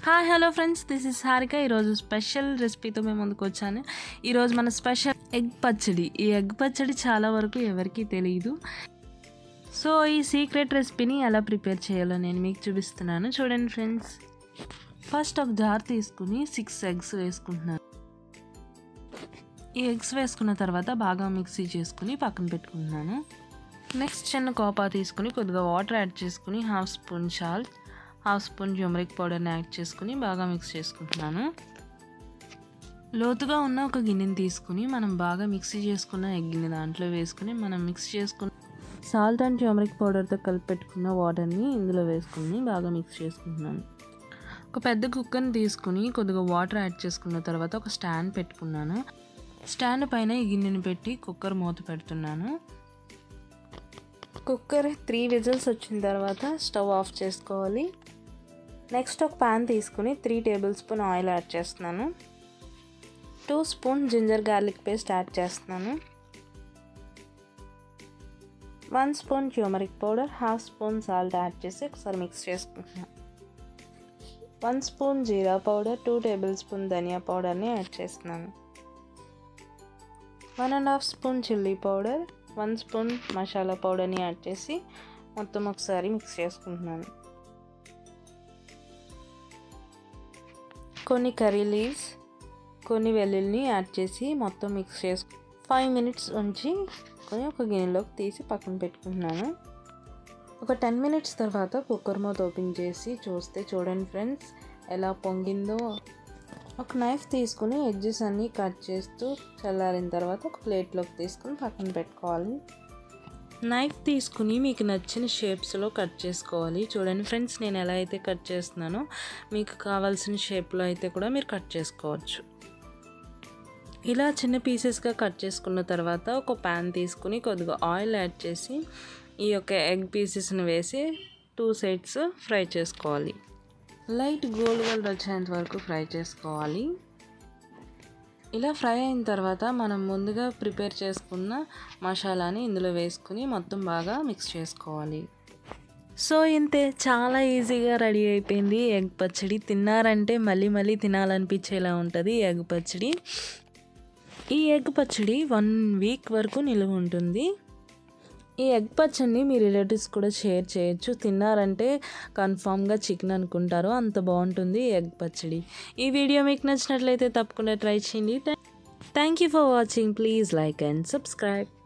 hi hello friends this is Harika ఈరోజు special రెసిపీతో మేము ముందుకు వచ్చాను ఈరోజు మన స్పెషల్ ఎగ్ పచ్చడి ఈ ఎగ్ పచ్చడి చాలా వరకు ఎవరికీ తెలియదు సో ఈ సీక్రెట్ రెసిపీని ఎలా ప్రిపేర్ చేయాలో నేను మీకు చూపిస్తున్నాను చూడండి ఫ్రెండ్స్ ఫస్ట్ ఒక జార్ తీసుకుని సిక్స్ ఎగ్స్ వేసుకుంటున్నాను ఈ ఎగ్స్ వేసుకున్న తర్వాత బాగా మిక్సీ చేసుకుని పక్కన పెట్టుకుంటున్నాను నెక్స్ట్ చిన్న కోపా తీసుకుని కొద్దిగా వాటర్ యాడ్ చేసుకుని half spoon salt half spoon turmeric పౌడర్ని యాడ్ చేసుకుని బాగా మిక్స్ చేసుకుంటున్నాను లోతుగా ఉన్న ఒక గిన్నెని తీసుకుని మనం బాగా మిక్సీ చేసుకున్న ఎగ్గిని దాంట్లో వేసుకుని మనం మిక్స్ చేసుకున్న సాల్ట్ అండ్ జ్యూమరిక్ పౌడర్తో కలిపి పెట్టుకున్న వాటర్ని ఇందులో వేసుకుని బాగా మిక్స్ చేసుకుంటున్నాను ఒక పెద్ద కుక్కర్ని తీసుకుని కొద్దిగా వాటర్ యాడ్ చేసుకున్న తర్వాత ఒక స్టాండ్ పెట్టుకున్నాను స్టాండ్ పైన ఈ గిన్నెని పెట్టి కుక్కర్ మూత పెడుతున్నాను కుక్కర్ త్రీ విజిల్స్ వచ్చిన తర్వాత స్టవ్ ఆఫ్ చేసుకోవాలి నెక్స్ట్ ఒక ప్యాన్ తీసుకుని three tablespoon oil add చేస్తున్నాను two spoon ginger garlic paste add చేస్తున్నాను one spoon turmeric powder half spoon salt add చేసి ఒకసారి మిక్స్ చేసుకుంటున్నాను వన్ స్పూన్ జీరా పౌడర్ టూ టేబుల్ స్పూన్ ధనియా పౌడర్ని యాడ్ చేస్తున్నాను one and half spoon chilli powder one spoon masala పౌడర్ని యాడ్ చేసి మొత్తం ఒకసారి మిక్స్ చేసుకుంటున్నాను కొన్ని కర్రీ లీవ్స్ కొన్ని వెల్లుల్ని యాడ్ చేసి మొత్తం మిక్స్ చేసుకు ఫైవ్ మినిట్స్ ఉంచి కొని ఒక గిన్నెలోకి తీసి పక్కన పెట్టుకుంటున్నాను ఒక టెన్ మినిట్స్ తర్వాత కుక్కర్ మూత ఓపెన్ చేసి చూస్తే చూడండి ఫ్రెండ్స్ ఎలా పొంగిందో ఒక నైఫ్ తీసుకుని ఎడ్జెస్ అన్నీ కట్ చేస్తూ చల్లారిన తర్వాత ఒక ప్లేట్లోకి తీసుకుని పక్కన పెట్టుకోవాలి నైఫ్ తీసుకుని మీకు నచ్చిన షేప్స్లో కట్ చేసుకోవాలి చూడండి ఫ్రెండ్స్ నేను ఎలా అయితే కట్ చేస్తున్నానో మీకు కావాల్సిన షేప్లో అయితే కూడా మీరు కట్ చేసుకోవచ్చు ఇలా చిన్న పీసెస్గా కట్ చేసుకున్న తర్వాత ఒక ప్యాన్ తీసుకుని కొద్దిగా ఆయిల్ యాడ్ చేసి ఈ యొక్క ఎగ్ పీసెస్ని వేసి టూ సైడ్స్ ఫ్రై చేసుకోవాలి లైట్ గోల్డ్ కలర్ వచ్చేంత వరకు ఫ్రై చేసుకోవాలి ఇలా ఫ్రై అయిన తర్వాత మనం ముందుగా ప్రిపేర్ చేసుకున్న మసాలాని ఇందులో వేసుకుని మొత్తం బాగా మిక్స్ చేసుకోవాలి సో ఇంతే చాలా ఈజీగా రెడీ అయిపోయింది ఎగ్ పచ్చడి తిన్నారంటే మళ్ళీ మళ్ళీ తినాలనిపించేలా ఉంటుంది ఎగ్ పచ్చడి ఈ ఎగ్ పచ్చడి వన్ వీక్ వరకు నిలువ ఉంటుంది ఈ ఎగ్ పచ్చడిని మీ రిలేటివ్స్ కూడా షేర్ చేయొచ్చు తిన్నారంటే కన్ఫామ్గా చికెన్ అనుకుంటారు అంత బాగుంటుంది ఎగ్ పచ్చడి ఈ వీడియో మీకు నచ్చినట్లయితే తప్పకుండా ట్రై చేయండి thank you for watching please like and subscribe